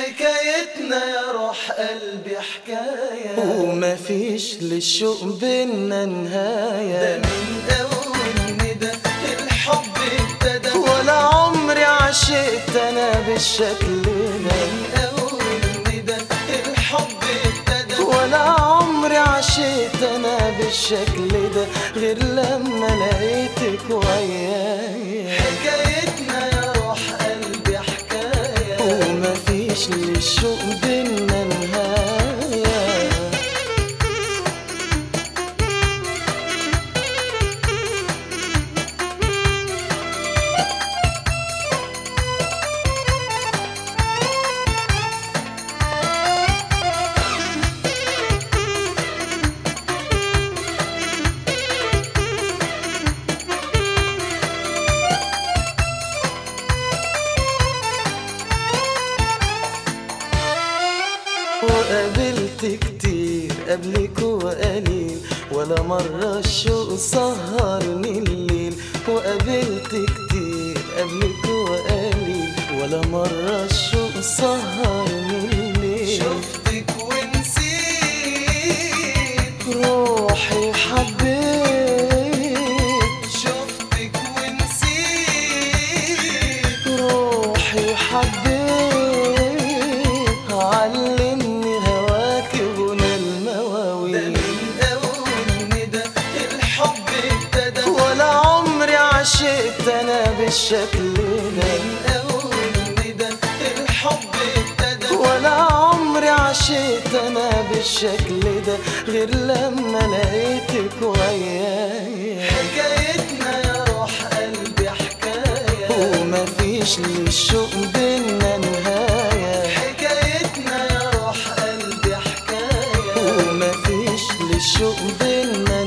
حكايتنا يا روح قلبي حكاية ومفيش للشوق بينا ده نهاية من أول ندى الحب ابتدى ولا عمري عشقت انا بالشكل ده من أول ندى الحب ابتدى ولا عمري عشقت انا بالشكل ده غير لما لقيتك وياي حكايتنا يا روح قلبي حكاية ومفيش للشوق بينا نهاية وقابلت كتير قبلك وقليل ولا مرة الشوق سهرني الليل وقابلت كتير قبلك وقليل ولا مرة الشوق سهرني الليل شفتك ونسيت روحي حبيت شفتك ونسيت روحي حبيت علمني هواك غنى ده المواويل من أول ندى الحب ابتدى ولا عمري عشقت انا بالشكل ده من أول ندى الحب ابتدى ولا عمري عشقت انا بالشكل ده غير لما لقيتك وياي حكايتنا يا روح قلبي حكاية ومفيش للشوق بينا نهاية حكايتنا يا روح قلبي حكاية ومفيش للشوق بينا